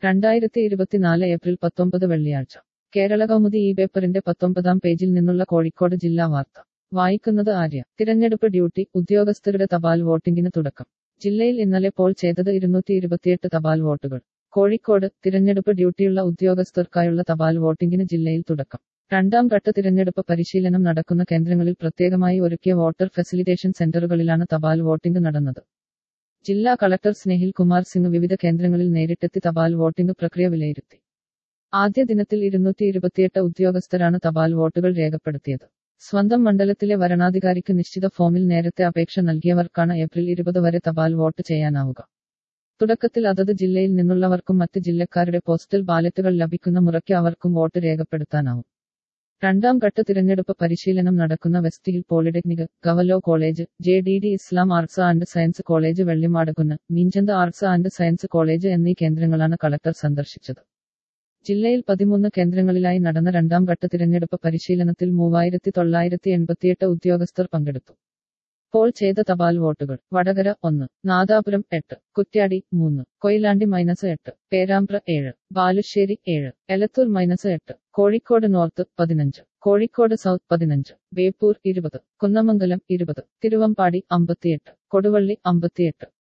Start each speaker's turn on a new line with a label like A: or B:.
A: രണ്ടായിരത്തി ഇരുപത്തിനാല് ഏപ്രിൽ പത്തൊമ്പത് വെള്ളിയാഴ്ച കേരള കൗമുദി ഈ പേപ്പറിന്റെ പത്തൊമ്പതാം പേജിൽ നിന്നുള്ള കോഴിക്കോട് ജില്ലാ വാർത്ത വായിക്കുന്നത് ആര്യ തിരഞ്ഞെടുപ്പ് ഡ്യൂട്ടി ഉദ്യോഗസ്ഥരുടെ തപാൽ വോട്ടിംഗിന് തുടക്കം ജില്ലയിൽ ഇന്നലെ പോൾ ചെയ്തത് ഇരുന്നൂറ്റി ഇരുപത്തിയെട്ട് തപാൽ വോട്ടുകൾ കോഴിക്കോട് തിരഞ്ഞെടുപ്പ് ഡ്യൂട്ടിയുള്ള ഉദ്യോഗസ്ഥർക്കായുള്ള തപാൽ വോട്ടിംഗിന് ജില്ലയിൽ തുടക്കം രണ്ടാം ഘട്ട തിരഞ്ഞെടുപ്പ് പരിശീലനം നടക്കുന്ന കേന്ദ്രങ്ങളിൽ പ്രത്യേകമായി ഒരുക്കിയ വോട്ടർ ഫെസിലിറ്റേഷൻ സെന്ററുകളിലാണ് തപാൽ വോട്ടിംഗ് നടന്നത് ജില്ലാ കളക്ടർ സ്നേഹിൽ കുമാർ സിംഗ് വിവിധ കേന്ദ്രങ്ങളിൽ നേരിട്ടെത്തി തപാൽ വോട്ടിംഗ് പ്രക്രിയ വിലയിരുത്തി ആദ്യ ദിനത്തിൽ ഇരുന്നൂറ്റി ഇരുപത്തിയെട്ട് ഉദ്യോഗസ്ഥരാണ് തപാൽ വോട്ടുകൾ രേഖപ്പെടുത്തിയത് സ്വന്തം മണ്ഡലത്തിലെ വരണാധികാരിക്ക് നിശ്ചിത ഫോമിൽ നേരത്തെ അപേക്ഷ നൽകിയവർക്കാണ് ഏപ്രിൽ ഇരുപത് വരെ തപാൽ വോട്ട് ചെയ്യാനാവുക തുടക്കത്തിൽ അതത് ജില്ലയിൽ നിന്നുള്ളവർക്കും മറ്റ് ജില്ലക്കാരുടെ പോസ്റ്റൽ ബാലറ്റുകൾ ലഭിക്കുന്ന മുറയ്ക്ക് അവർക്കും വോട്ട് രേഖപ്പെടുത്താനാവും രണ്ടാം ഘട്ട തിരഞ്ഞെടുപ്പ് പരിശീലനം നടക്കുന്ന വെസ്റ്റ് ഹിൽ പോളിടെക്നിക് ഗവലോ college J D D Islam arts and science college Vellimadukunnu Meenchanda arts and science college എന്നീ കേന്ദ്രങ്ങളാണ് കളക്ടർ സന്ദർശിച്ചത് ജില്ലയിൽ പതിമൂന്ന് കേന്ദ്രങ്ങളിലായി നടന്ന രണ്ടാം ഘട്ട തിരഞ്ഞെടുപ്പ് പരിശീലനത്തിൽ മൂവായിരത്തി തൊള്ളായിരത്തി എൺപത്തിയെട്ട് ഉദ്യോഗസ്ഥർ പങ്കെടുത്തു പോൾ ചെയ്ത തപാൽ വോട്ടുകൾ വടകര ഒന്ന് നാദാപുരം എട്ട് കുറ്റ്യാടി മൂന്ന് കൊയിലാണ്ടി മൈനസ് എട്ട് പേരാമ്പ്ര ഏഴ് ബാലുശ്ശേരി ഏഴ് എലത്തൂർ മൈനസ് എട്ട് കോഴിക്കോട് നോർത്ത് പതിനഞ്ച് കോഴിക്കോട് സൗത്ത് പതിനഞ്ച് ബേപ്പൂർ ഇരുപത് കുന്നമംഗലം ഇരുപത് തിരുവമ്പാടി അമ്പത്തിയെട്ട് കൊടുവള്ളി അമ്പത്തിയെട്ട്